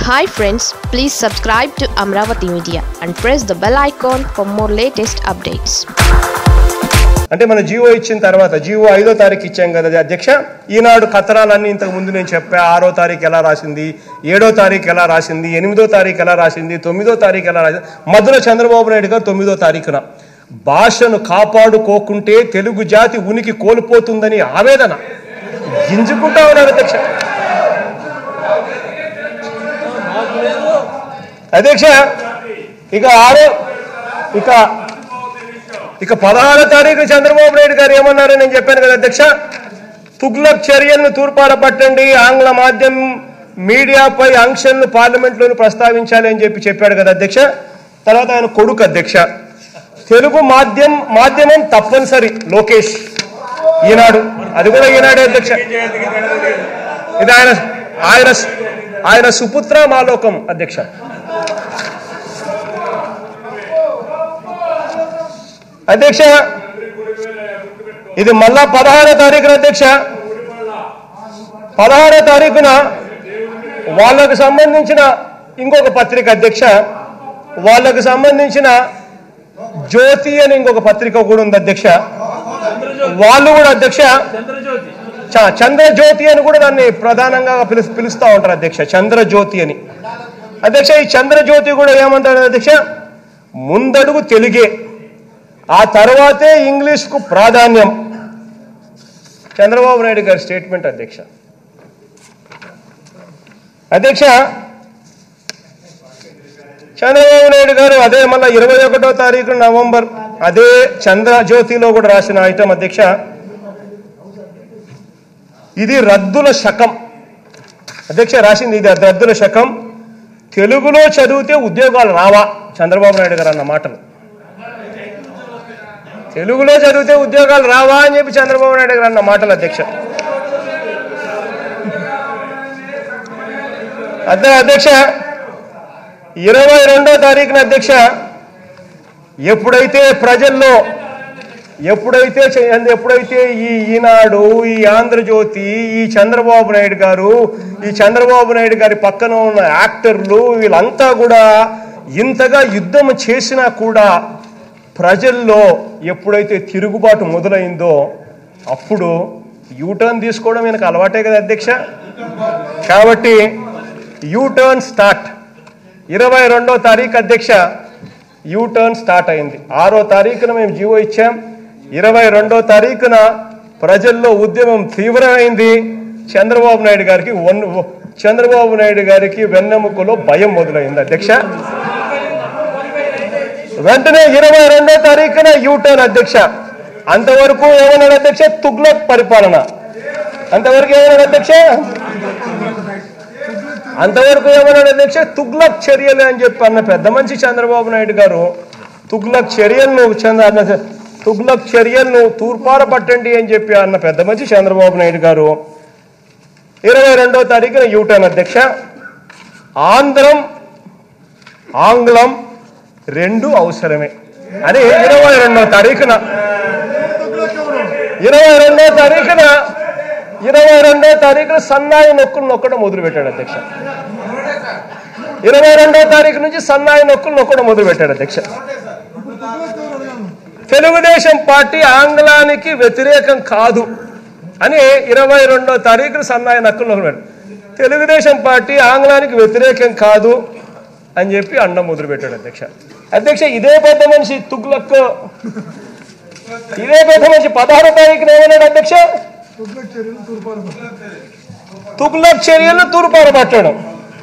Hi friends please subscribe to Amaravati media and press the bell icon for more latest updates అంటే మన జియో ఇచ్చిన తర్వాత జియో ఐదో తారీఖు ఇచ్చాం కదా అధ్యక్ష ఈనాడు కథనాలన్నీ ఇంతకు ముందు నేను చెప్పా ఆరో తారీఖు ఎలా రాసింది ఏడో తారీఖు ఎలా రాసింది ఎనిమిదో తారీఖు ఎలా రాసింది తొమ్మిదో తారీఖు ఎలా రాసింది మధ్యలో చంద్రబాబు నాయుడు గారు తొమ్మిదో తారీఖున భాషను కాపాడుకోకుంటే తెలుగు జాతి ఉనికి కోల్పోతుందని ఆవేదన గింజుకుంటా ఉన్నారు అధ్యక్ష అధ్యక్ష ఇక ఆరో ఇక ఇక పదహారో తారీఖు చంద్రబాబు నాయుడు గారు ఏమన్నారో నేను చెప్పాను కదా అధ్యక్ష తుగ్లక్ చర్యలను తూర్పార పట్టండి ఆంగ్ల మాధ్యమం మీడియాపై ఆంక్షలను పార్లమెంట్లోని ప్రస్తావించాలి అని చెప్పి చెప్పాడు కదా అధ్యక్ష తర్వాత ఆయన కొడుకు అధ్యక్ష తెలుగు మాధ్యం మాధ్యమం తప్పనిసరి లోకేష్ ఈనాడు అది కూడా ఈనాడే అధ్యక్ష ఇది ఆయన ఆయన ఆయన సుపుత్ర మాలోకం అధ్యక్ష అధ్యక్ష ఇది మళ్ళా పదహారో తారీఖున అధ్యక్ష పదహారో తారీఖున వాళ్ళకు సంబంధించిన ఇంకొక పత్రిక అధ్యక్ష వాళ్ళకు సంబంధించిన జ్యోతి అని ఇంకొక పత్రిక కూడా ఉంది అధ్యక్ష వాళ్ళు కూడా అధ్యక్ష చ- చంద్రజ్యోతి అని కూడా దాన్ని ప్రధానంగా పిలు పిలుస్తూ ఉంటారు అధ్యక్ష చంద్రజ్యోతి అని అధ్యక్ష ఈ చంద్రజ్యోతి కూడా ఏమంటారు అధ్యక్ష ముందడుగు తెలుగే ఆ తర్వాతే ఇంగ్లీష్కు ప్రాధాన్యం చంద్రబాబు నాయుడు గారి స్టేట్మెంట్ అధ్యక్ష అధ్యక్ష చంద్రబాబు నాయుడు గారు అదే మళ్ళీ ఇరవై ఒకటో తారీఖు నవంబర్ అదే చంద్రజ్యోతిలో కూడా రాసిన ఐటమ్ అధ్యక్ష ఇది రద్దుల శకం అధ్యక్ష రాసింది ఇది రద్దుల శకం తెలుగులో చదివితే ఉద్యోగాలు రావా చంద్రబాబు నాయుడు గారు అన్న మాటలు తెలుగులో చదివితే ఉద్యోగాలు రావా అని చెప్పి చంద్రబాబు నాయుడు గారు అన్న మాటలు అధ్యక్ష అదే అధ్యక్ష ఇరవై రెండో తారీఖున అధ్యక్ష ఎప్పుడైతే ప్రజల్లో ఎప్పుడైతే చే- ఎప్పుడైతే ఈ ఈనాడు ఈ ఆంధ్రజ్యోతి ఈ చంద్రబాబు నాయుడు గారు ఈ చంద్రబాబు నాయుడు గారి పక్కన ఉన్న యాక్టర్లు వీళ్ళంతా కూడా ఇంతగా యుద్ధం చేసినా కూడా ప్రజల్లో ఎప్పుడైతే తిరుగుబాటు మొదలైందో అప్పుడు యూటర్న్ తీసుకోవడం ఈయనకు అలవాటే కదా అధ్యక్ష కాబట్టి యూటర్న్ స్టార్ట్ ఇరవై రెండో తారీఖు అధ్యక్ష యూటర్న్ స్టార్ట్ అయింది ఆరో తారీఖున మేము జీవో ఇచ్చాం ఇరవై రెండో తారీఖున ప్రజల్లో ఉద్యమం తీవ్రమైంది చంద్రబాబు నాయుడు గారికి వన్ చంద్రబాబు నాయుడు గారికి వెన్నెముకలో భయం మొదలైంది అధ్యక్ష వెంటనే ఇరవై రెండో తారీఖున యూటర్న్ అధ్యక్ష అంతవరకు ఏమన్నాడు అధ్యక్ష తుగ్లక్ పరిపాలన అంతవరకు ఏమన్నాడు అధ్యక్ష అంతవరకు ఏమన్నాడు అధ్యక్ష తుగ్లక్ చర్యలు అని చెప్పి అన్న పెద్ద మనిషి చంద్రబాబు నాయుడు గారు తుగ్లక్ చర్యలను చంద్ర అన్న తుగ్లక్ చర్యలను తూర్పార పట్టండి అని చెప్పి అన్న పెద్ద మనిషి చంద్రబాబు నాయుడు గారు ఇరవై రెండో తారీఖున యూటర్న్ అధ్యక్ష ఆంధ్రం ఆంగ్లం రెండు అవసరమే అని ఇరవై రెండో తారీఖున ఇరవై రెండో తారీఖున ఇరవై రెండో తారీఖున సన్నాయి నొక్కులు నొక్కడం మొదలు పెట్టాడు అధ్యక్ష ఇరవై రెండో తారీఖు నుంచి సన్నాయి నొక్కులు నొక్కడం మొదలు పెట్టాడు అధ్యక్ష తెలుగుదేశం పార్టీ ఆంగ్లానికి వ్యతిరేకం కాదు అని ఇరవై రెండో తారీఖున సన్నాయి నక్కులు నొక్కడం పెట్టాడు. తెలుగుదేశం పార్టీ ఆంగ్లానికి వ్యతిరేకం కాదు అని చెప్పి అండం మొదలు పెట్టాడు అధ్యక్ష అధ్యక్ష ఇదే పెద్ద మనిషి తుగ్లక్ ఇదే పెద్ద మనిషి పదహారో తారీఖున ఏమన్నాడు అధ్యక్ష తుగ్లక్ చర్యలను తూర్పార పట్టడం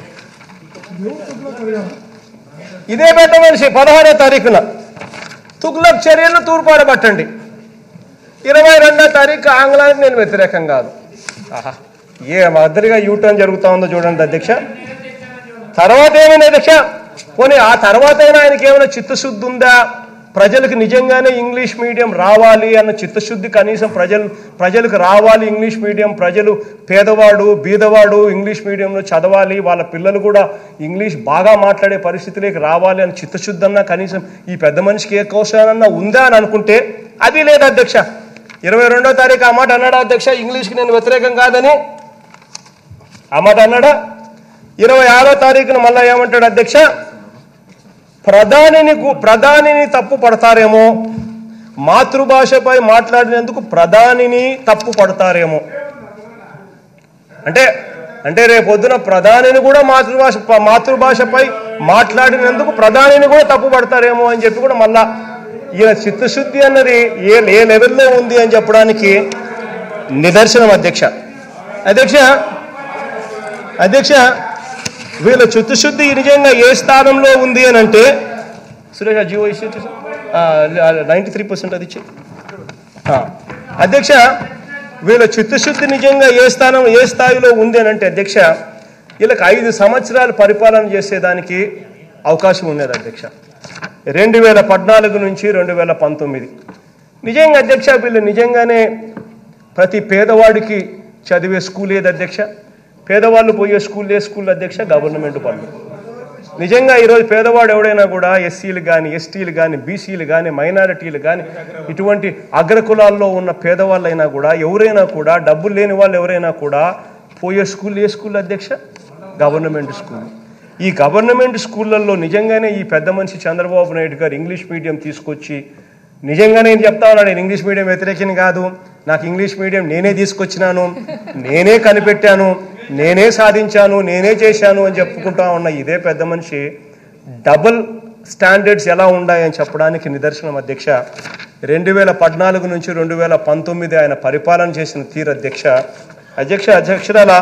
ఇదే పెద్ద మనిషి పదహారో తారీఖున తుగ్లక్ చర్యలను తూర్పార పట్టండి ఇరవై రెండో తారీఖు ఆంగ్లానికి నేను వ్యతిరేకం కాదు ఆహా ఏ మాదిరిగా యూటర్న్ జరుగుతా ఉందో చూడండి అధ్యక్ష తర్వాత ఏమైనా అధ్యక్ష పోనీ ఆ తర్వాత అయినా ఆయనకి ఏమైనా చిత్తశుద్ధి ఉందా ప్రజలకు నిజంగానే ఇంగ్లీష్ మీడియం రావాలి అన్న చిత్తశుద్ధి కనీసం ప్రజలు ప్రజలకు రావాలి ఇంగ్లీష్ మీడియం ప్రజలు పేదవాడు బీదవాడు ఇంగ్లీష్ మీడియంలో చదవాలి వాళ్ళ పిల్లలు కూడా ఇంగ్లీష్ బాగా మాట్లాడే పరిస్థితిలోకి రావాలి అని చిత్తశుద్ధి అన్నా కనీసం ఈ పెద్ద మనిషికి ఏ కౌశలన్నా ఉందా అని అనుకుంటే అది లేదు అధ్యక్ష ఇరవై రెండో తారీఖు ఆ మాట అన్నాడా అధ్యక్ష ఇంగ్లీష్కి నేను వ్యతిరేకం కాదని ఆ మాట అన్నాడా ఇరవై ఆరో తారీఖున మళ్ళా ఏమంటాడు అధ్యక్ష ప్రధానిని గు- ప్రధానిని తప్పు పడతారేమో మాతృభాషపై మాట్లాడినందుకు ప్రధానిని తప్పు పడతారేమో అంటే అంటే రేపొద్దున ప్రధానిని కూడా మాతృభాష ప- మాతృభాషపై మాట్లాడినందుకు ప్రధానిని కూడా తప్పు పడతారేమో అని చెప్పి కూడా మళ్ళా ఈయన చిత్తశుద్ధి అన్నది ఏ ఏ లెవెల్లో ఉంది అని చెప్పడానికి నిదర్శనం అధ్యక్ష అధ్యక్ష అధ్యక్ష వీళ్ళ చిత్తశుద్ధి నిజంగా ఏ స్థానంలో ఉంది అని అంటే సురేష్ ఆ Jio issue ninety three percent అది ఇచ్చి ఆ, అధ్యక్ష వీళ్ళ చిత్తశుద్ధి నిజంగా ఏ స్థానం ఏ స్థాయిలో ఉంది అని అంటే అధ్యక్ష వీళ్ళకి ఐదు సంవత్సరాలు పరిపాలన చేసేదానికి అవకాశం ఉన్నది అధ్యక్ష రెండు వేల పద్నాలుగు నుంచి రెండు వేల పంతొమ్మిది నిజంగా అధ్యక్ష వీళ్ళు నిజంగానే ప్రతి పేదవాడికి చదివే స్కూల్ ఏది అధ్యక్ష పేదవాళ్ళు పోయే స్కూల్ ఏ స్కూల్ అధ్యక్ష గవర్నమెంట్ పనులు నిజంగా ఈరోజు పేదవాడు ఎవడైనా కూడా ఎస్సీలు కానీ ఎస్టీలు కానీ బీసీలు కానీ మైనారిటీలు కానీ ఇటువంటి అగ్రకులాల్లో ఉన్న పేదవాళ్ళైనా కూడా ఎవరైనా కూడా డబ్బులు లేని వాళ్ళు ఎవరైనా కూడా పోయే స్కూల్ ఏ స్కూల్ అధ్యక్ష గవర్నమెంట్ స్కూల్ ఈ గవర్నమెంట్ స్కూళ్ళల్లో నిజంగానే ఈ పెద్ద మనిషి చంద్రబాబు నాయుడు గారు ఇంగ్లీష్ మీడియం తీసుకొచ్చి నిజంగా నేను చెప్తా ఉన్నాను నేను ఇంగ్లీష్ మీడియం వ్యతిరేకిని కాదు నాకు ఇంగ్లీష్ మీడియం నేనే తీసుకొచ్చినాను నేనే కనిపెట్టాను నేనే సాధించాను నేనే చేశాను అని చెప్పుకుంటా ఉన్న ఇదే పెద్ద మనిషి డబుల్ స్టాండర్డ్స్ ఎలా ఉన్నాయని చెప్పడానికి నిదర్శనం అధ్యక్ష రెండు వేల పద్నాలుగు నుంచి రెండు వేల పంతొమ్మిది ఆయన పరిపాలన చేసిన తీరు అధ్యక్ష అధ్యక్ష అధ్యక్షురాల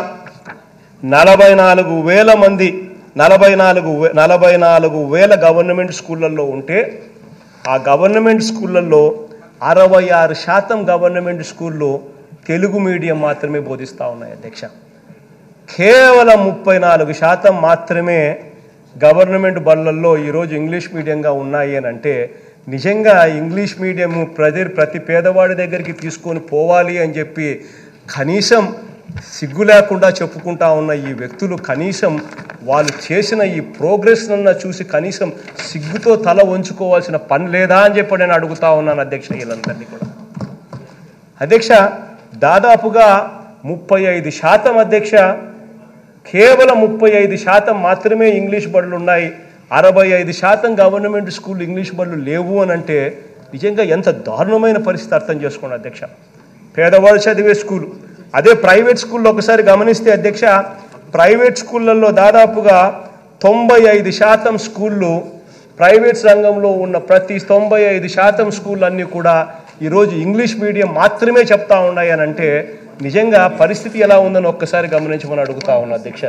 నలభై నాలుగు వేల మంది నలభై నాలుగు వే- నలభై నాలుగు వేల గవర్నమెంట్ స్కూళ్ళల్లో ఉంటే ఆ గవర్నమెంట్ స్కూళ్ళల్లో అరవై ఆరు శాతం గవర్నమెంట్ స్కూళ్ళు తెలుగు మీడియం మాత్రమే బోధిస్తూ ఉన్నాయి అధ్యక్ష కేవలం ముప్పై నాలుగు శాతం మాత్రమే గవర్నమెంట్ బళ్ళల్లో ఈరోజు ఇంగ్లీష్ మీడియంగా ఉన్నాయి అని అంటే నిజంగా ఇంగ్లీష్ మీడియం ప్రతి ప్రతి పేదవాడి దగ్గరికి తీసుకొని పోవాలి అని చెప్పి కనీసం సిగ్గు లేకుండా చెప్పుకుంటా ఉన్న ఈ వ్యక్తులు కనీసం వాళ్ళు చేసిన ఈ ప్రోగ్రెస్ నన్న చూసి కనీసం సిగ్గుతో తల వంచుకోవాల్సిన పని లేదా అని చెప్పి నేను అడుగుతా ఉన్నాను అధ్యక్ష వీళ్ళందరినీ కూడా అధ్యక్ష దాదాపుగా ముప్పై ఐదు శాతం అధ్యక్ష కేవలం ముప్పై ఐదు శాతం మాత్రమే ఇంగ్లీష్ బడులు ఉన్నాయి అరవై ఐదు శాతం గవర్నమెంట్ స్కూల్ ఇంగ్లీష్ బడులు లేవు అని అంటే నిజంగా ఎంత దారుణమైన పరిస్థితి అర్థం చేసుకోండి అధ్యక్ష పేదవాళ్ళు చదివే స్కూలు అదే ప్రైవేట్ స్కూల్లో ఒకసారి గమనిస్తే అధ్యక్ష ప్రైవేట్ స్కూళ్ళల్లో దాదాపుగా తొంభై ఐదు శాతం స్కూళ్ళు ప్రైవేట్ రంగంలో ఉన్న ప్రతి తొంభై ఐదు శాతం స్కూల్ అన్నీ కూడా ఈరోజు ఇంగ్లీష్ మీడియం మాత్రమే చెప్తా ఉన్నాయి అని అంటే నిజంగా పరిస్థితి ఎలా ఉందని ఒక్కసారి గమనించమని అడుగుతా ఉన్నా అధ్యక్ష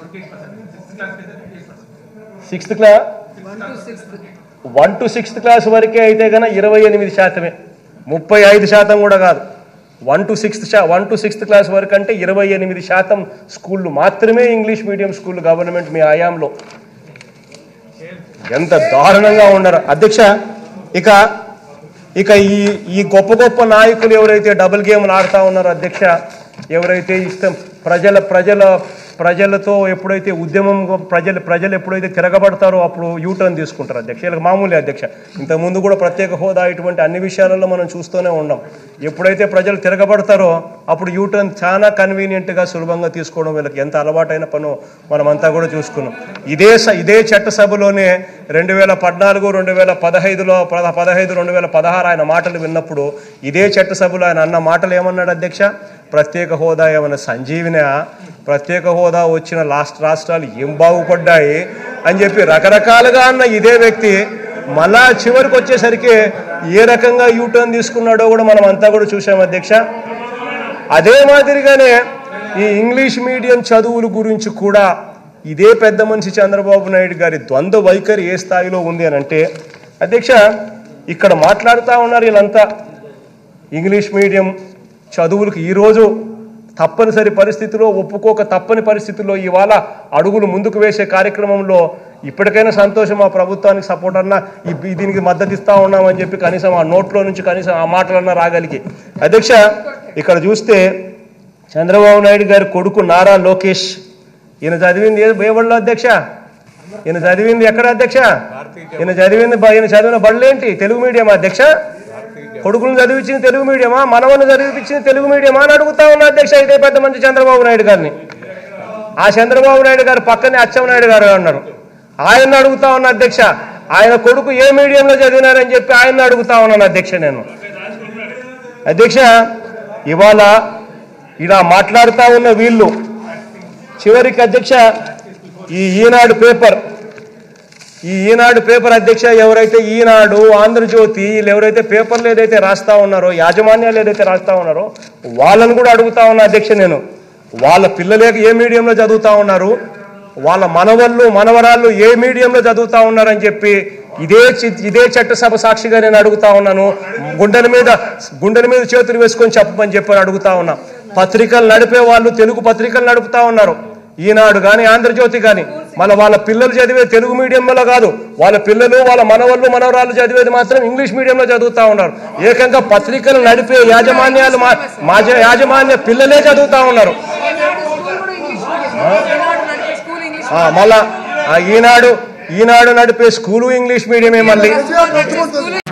sixth class one to sixth class వరకే అయితే కనుక ఇరవై ఎనిమిది శాతమే ముప్పై ఐదు శాతం కూడా కాదు వన్ టు సిక్స్త్ శా వన్ టు సిక్స్త్ క్లాస్ వరకు అంటే ఇరవై ఎనిమిది శాతం స్కూళ్ళు మాత్రమే ఇంగ్లీష్ మీడియం స్కూల్ గవర్నమెంట్ మీ హయాంలో ఎంత దారుణంగా ఉన్నారు అధ్యక్ష ఇక ఇక ఈ ఈ గొప్ప గొప్ప నాయకులు ఎవరైతే డబుల్ గేమ్లు ఆడుతా ఉన్నారో అధ్యక్ష ఎవరైతే ఇష్టం ప్రజల ప్రజల ప్రజలతో ఎప్పుడైతే ఉద్యమం ప్రజలు ప్రజలు ఎప్పుడైతే తిరగబడతారో అప్పుడు యూటర్న్ తీసుకుంటారు అధ్యక్ష వీళ్ళకి మామూలే అధ్యక్ష ఇంతకుముందు కూడా ప్రత్యేక హోదా ఇటువంటి అన్ని విషయాలలో మనం చూస్తూనే ఉన్నాం ఎప్పుడైతే ప్రజలు తిరగబడతారో అప్పుడు యూటర్న్ చాలా కన్వీనియంట్గా సులభంగా తీసుకోవడం వీళ్ళకి ఎంత అలవాటైన పనో మనమంతా కూడా చూసుకున్నాం ఇదే స- ఇదే చట్టసభలోనే రెండు వేల పద్నాలుగు రెండు వేల పదహైదులో పద పదహైదు రెండు వేల పదహారు ఆయన మాటలు విన్నప్పుడు ఇదే చట్టసభలో ఆయన అన్న మాటలు ఏమన్నాడు అధ్యక్ష ప్రత్యేక హోదా ఏమైనా సంజీవిన ప్రత్యేక హోదా వచ్చిన లాస్ట్ రాష్ట్రాలు ఏం బాగుపడ్డాయి అని చెప్పి రకరకాలుగా అన్న ఇదే వ్యక్తి మళ్ళా చివరికి వచ్చేసరికి ఏ రకంగా యూటర్న్ తీసుకున్నాడో కూడా మనం అంతా కూడా చూసాం అధ్యక్ష అదే మాదిరిగానే ఈ ఇంగ్లీష్ మీడియం చదువుల గురించి కూడా ఇదే పెద్ద మనిషి చంద్రబాబు నాయుడు గారి ద్వంద్వ వైఖరి ఏ స్థాయిలో ఉంది అని అంటే అధ్యక్ష ఇక్కడ మాట్లాడుతూ ఉన్నారు వీళ్ళంతా ఇంగ్లీష్ మీడియం చదువులకు ఈరోజు తప్పనిసరి పరిస్థితిలో ఒప్పుకోక తప్పని పరిస్థితుల్లో ఇవాళ అడుగులు ముందుకు వేసే కార్యక్రమంలో ఇప్పటికైనా సంతోషం ఆ ప్రభుత్వానికి సపోర్ట్ అన్నా ఈ దీనికి మద్దతు ఇస్తా ఉన్నామని చెప్పి కనీసం ఆ నోట్లో నుంచి కనీసం ఆ మాటలన్నా రాగలిగి అధ్యక్ష ఇక్కడ చూస్తే చంద్రబాబు నాయుడు గారి కొడుకు నారా లోకేష్ ఈయన చదివింది ఏ బేబడిలో అధ్యక్ష ఈయన చదివింది ఎక్కడ అధ్యక్ష ఈయన చదివింది బ- ఈయన చదివిన బళ్ళేంటి తెలుగు మీడియం అధ్యక్ష కొడుకును చదివించింది తెలుగు మీడియమా మనవను చదివించింది తెలుగు మీడియమా అని అడుగుతా ఉన్నా అధ్యక్ష ఇదే పెద్ద మంచి చంద్రబాబు నాయుడు గారిని ఆ చంద్రబాబు నాయుడు గారు పక్కనే అచ్చెన్నాయుడు గారు ఉన్నారు ఆయన అడుగుతా ఉన్నా అధ్యక్ష ఆయన కొడుకు ఏ మీడియంలో చదివినారని చెప్పి ఆయన అడుగుతా ఉన్నాను అధ్యక్ష నేను అధ్యక్ష ఇవాళ ఇలా మాట్లాడుతా ఉన్న వీళ్ళు చివరికి అధ్యక్ష ఈ ఈనాడు పేపర్ ఈ ఈనాడు పేపర్ అధ్యక్ష ఎవరైతే ఈనాడు ఆంధ్రజ్యోతి వీళ్ళు ఎవరైతే పేపర్లు ఏదైతే రాస్తా ఉన్నారో యాజమాన్యాలు ఏదైతే రాస్తా ఉన్నారో వాళ్ళని కూడా అడుగుతా ఉన్నా అధ్యక్ష నేను వాళ్ళ పిల్లలే ఏ మీడియంలో చదువుతా ఉన్నారు వాళ్ళ మనవళ్ళు మనవరాళ్ళు ఏ మీడియంలో చదువుతా ఉన్నారని చెప్పి ఇదే చి- ఇదే చట్టసభ సాక్షిగా నేను అడుగుతా ఉన్నాను గుండెల మీద గుండెల మీద చేతులు వేసుకొని చెప్పమని చెప్పి అడుగుతా ఉన్నా పత్రికలు నడిపే వాళ్ళు తెలుగు పత్రికలు నడుపుతా ఉన్నారు ఈనాడు కానీ ఆంధ్రజ్యోతి కానీ మన వాళ్ళ పిల్లలు చదివే తెలుగు మీడియంలో కాదు వాళ్ళ పిల్లలు వాళ్ళ మనవళ్ళు మనవరాళ్ళు చదివేది మాత్రం ఇంగ్లీష్ మీడియంలో చదువుతా ఉన్నారు ఏకంగా పత్రికలు నడిపే యాజమాన్యాలు మా మా యాజమాన్య పిల్లలే చదువుతా ఉన్నారు ఆ, మళ్ళా ఆ ఈనాడు ఈనాడు నడిపే స్కూలు ఇంగ్లీష్ మీడియమే మళ్ళీ